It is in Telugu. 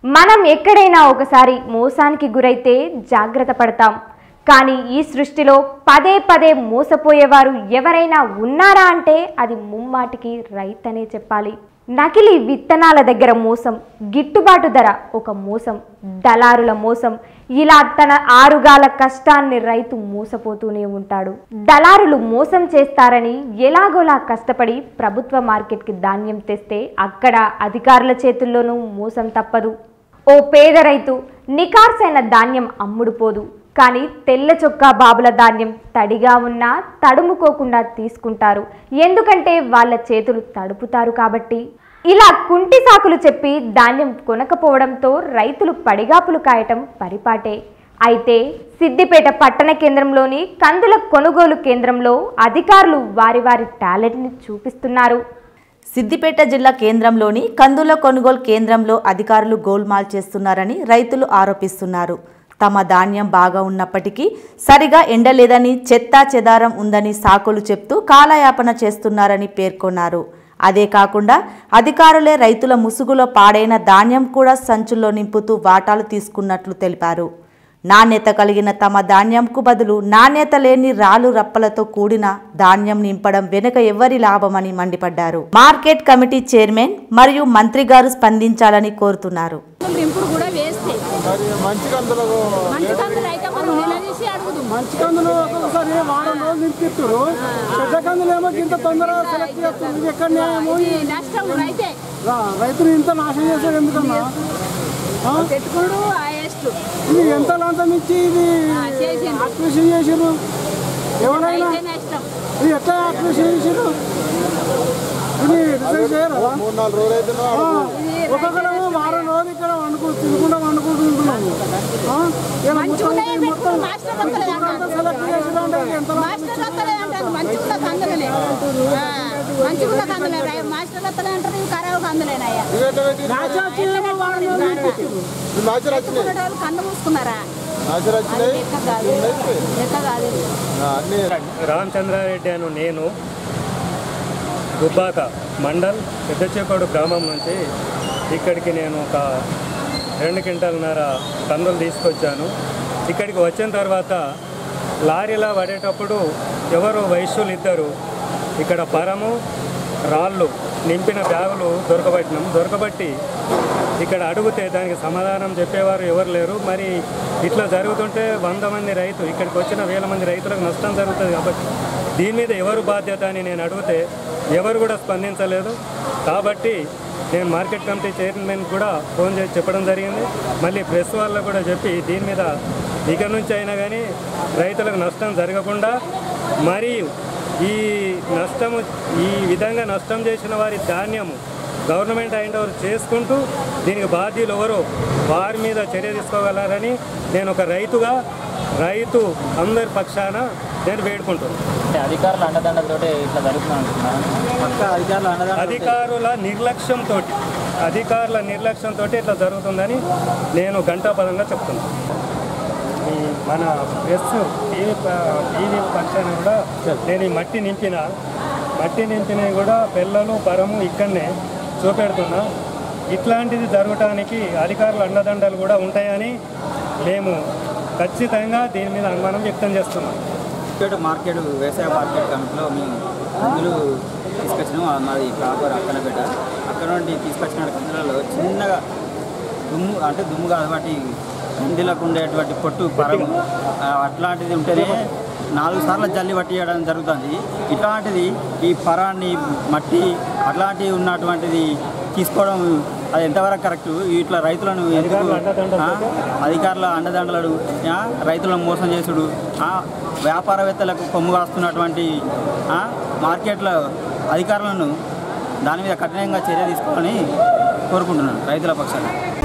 మనం ఎక్కడైనా ఒకసారి మోసానికి గురైతే జాగ్రత్త పడతాం కానీ ఈ సృష్టిలో పదే పదే మోసపోయేవారు ఎవరైనా ఉన్నారా అంటే అది ముమ్మాటికి రైతనే చెప్పాలి నకిలీ విత్తనాల దగ్గర మోసం గిట్టుబాటు ధర ఒక మోసం దళారుల మోసం ఇలా తన ఆరుగాల కష్టాన్ని రైతు మోసపోతూనే ఉంటాడు దళారులు మోసం చేస్తారని ఎలాగోలా కష్టపడి ప్రభుత్వ మార్కెట్కి ధాన్యం తెస్తే అక్కడ అధికారుల చేతుల్లోనూ మోసం తప్పదు ఓ పేద రైతు నికార్సైన ధాన్యం అమ్ముడుపోదు కానీ తెల్ల చొక్కా బాబుల ధాన్యం తడిగా ఉన్నా తడుముకోకుండా తీసుకుంటారు ఎందుకంటే వాళ్ళ చేతులు తడుపుతారు కాబట్టి ఇలా కుంటి సాకులు చెప్పి ధాన్యం కొనకపోవడంతో రైతులు పడిగాపులు కాయటం పరిపాటే అయితే సిద్దిపేట పట్టణ కేంద్రంలోని కందుల కొనుగోలు కేంద్రంలో అధికారులు వారి వారి టాలెంట్ని చూపిస్తున్నారు సిద్దిపేట జిల్లా కేంద్రంలోని కందుల కొనుగోలు కేంద్రంలో అధికారులు గోల్మాల్ చేస్తున్నారని రైతులు ఆరోపిస్తున్నారు తమ ధాన్యం బాగా ఉన్నప్పటికీ సరిగా ఎండలేదని చెత్తా చెదారం ఉందని సాకులు చెప్తూ కాలయాపన చేస్తున్నారని పేర్కొన్నారు అదే కాకుండా అధికారులే రైతుల ముసుగులో పాడైన ధాన్యం కూడా సంచుల్లో నింపుతూ వాటాలు తీసుకున్నట్లు తెలిపారు నాణ్యత కలిగిన తమ ధాన్యంకు బదులు నాణ్యత లేని రాళ్ళు రప్పలతో కూడిన ధాన్యం నింపడం వెనుక ఎవరి లాభమని మండిపడ్డారు మార్కెట్ కమిటీ చైర్మన్ మరియు మంత్రి గారు స్పందించాలని కోరుతున్నారు నింపుడు కూడా వేస్తే మరి మంచి కందులు మంచి కందులు అయితే మనం నిలదీసి అడుగుదు మంచి కందులు ఒక్కొక్కసారి వారం రోజులు నింపిస్తారు చెడ్డ కందులు ఏమో ఇంత తొందరగా సెలెక్ట్ చేస్తారు ఇది ఎక్కడ న్యాయము ఈ నష్టం రైతే రా- రైతులు ఇంత నాశనం చేశారు ఎందుకన్నా ఆ? పెట్టుకుడు ఆ ఎస్ట్ ఇది ఎంత లంచం ఇచ్చి ఇది చేసిండు అక్విషన్ చేసిర్రు ఎవరైనా రైతే నష్టం ఇది ఎట్లా అక్విషన్ చేసిర్రు ఇది రిజైన్ చేయరా మూడు నాలుగు రోజులు అయితే ఆ, ఒక్కొక్కరేమో వారం రోజులు ఇక్కడ వండుకు తినకుండా వండుకుంటున్నాము ఆ? ఇలా మంచి మొత్తం ఉన్నాయి ఇది పెట్టుకుని మొత్తం మాస్టర్ వస్తలేదు అంతా అంటారు సెలెక్ట్ చేసిరంటే ఎంత మాస్టర్ వస్తలేదు అంటారు మంచి కూడా కందులనే ఆ, మంచి కూడా కందులే రై- మాస్టర్ వస్తలే అంటారు ఇవి ఖరాబు కందులేనయ్యా నాచా వచ్చేదేమో వారం రోజులు పెట్టిర్రు. నాచర్ వచ్చినాయి పెట్టుకునే వాళ్ళు కందు మూసుకున్నారా నాచర్ అది వచ్చినాయి లెక్క కాదు లెక్క కాదు ఇది. ఆ, అన్ని రామచంద్రారెడ్డి అను నేను దుబ్బాక మండల్ పెద్దచేకోడు గ్రామం నుంచి ఇక్కడికి నేను ఒక రెండు క్వింటాలన్నర కందులు తీసుకొచ్చాను ఇక్కడికి వచ్చిన తర్వాత లారీలా పడేటప్పుడు ఎవరు వైశ్యులు ఇద్దరు ఇక్కడ పరము రాళ్ళు నింపిన బ్యాగులు దొరకబట్టినాం దొరకబట్టి ఇక్కడ అడిగితే దానికి సమాధానం చెప్పేవారు ఎవరు లేరు మరి ఇట్లా జరుగుతుంటే వంద మంది రైతు ఇక్కడికి వచ్చిన వేల మంది రైతులకు నష్టం జరుగుతుంది కాబట్టి దీని మీద ఎవరు బాధ్యత అని నేను అడిగితే ఎవరు కూడా స్పందించలేదు కాబట్టి నేను మార్కెట్ కమిటీ చైర్మన్ కూడా ఫోన్ చేసి చెప్పడం జరిగింది మళ్ళీ ప్రెస్ వాళ్ళకు కూడా చెప్పి దీని మీద ఇక నుంచి అయినా కానీ రైతులకు నష్టం జరగకుండా మరియు ఈ నష్టము ఈ విధంగా నష్టం చేసిన వారి ధాన్యము గవర్నమెంట్ హ్యాండ్ ఓవర్ చేసుకుంటూ దీనికి బాధ్యులు ఎవరో వారి మీద చర్య తీసుకోగలరని నేను ఒక రైతుగా రైతు అందరి పక్షాన నేను వేడుకుంటున్నాను అంటే అధికారుల అండదండలతోటి ఇట్లా జరుగుతుంది అంటున్నాను పక్క అధికారుల అండదండ అధికారుల నిర్లక్ష్యంతో అధికారుల నిర్లక్ష్యంతో ఇట్లా జరుగుతుందని నేను ఘంటాపదంగా చెప్తున్నాను ఈ మన ప్రెస్ టీవీ ప- టీవీ పక్షాన కూడా నేను ఈ మట్టి నింపిన మట్టి నింపినవి కూడా పిల్లలు పరము ఇక్కడనే చూపెడుతున్నా ఇట్లాంటిది జరగటానికి అధికారుల అండదండలు కూడా ఉంటాయని మేము ఖచ్చితంగా దీని మీద అనుమానం వ్యక్తం చేస్తున్నాం మార్కెట్ మార్కెట్ వ్యవసాయ మార్కెట్ కమిటీలో మేము కందులు తీసుకొచ్చినాము అది మాది ప్రాపర్ అక్కనపేట అక్కడ నుండి తీసుకొచ్చిన కందులలో చిన్నగా దుమ్ము అంటే దుమ్ము కాదు వాటి కందిలకు ఉండేటువంటి పొట్టు పరము ఆ, అట్లాంటిది ఉంటేనే నాలుగు సార్లు జల్లి పట్టియడం జరుగుతుంది ఇట్లాంటిది ఈ పరాన్ని మట్టి అట్లాంటివి ఉన్నటువంటిది తీసుకోవడం అది ఎంతవరకు కరెక్ట్ ఇట్లా రైతులను ఎందుకు అధికారుల అండదండలతో ఆ, అధికారుల అండదండలు ఆ, రైతులను మోసం చేసుడు ఆ, వ్యాపారవేత్తలకు కొమ్ము కాస్తున్నటువంటి ఆ, మార్కెట్ల అధికారులను దాని మీద కఠినంగా చర్య తీసుకోవాలని కోరుకుంటున్నాను రైతుల పక్షాన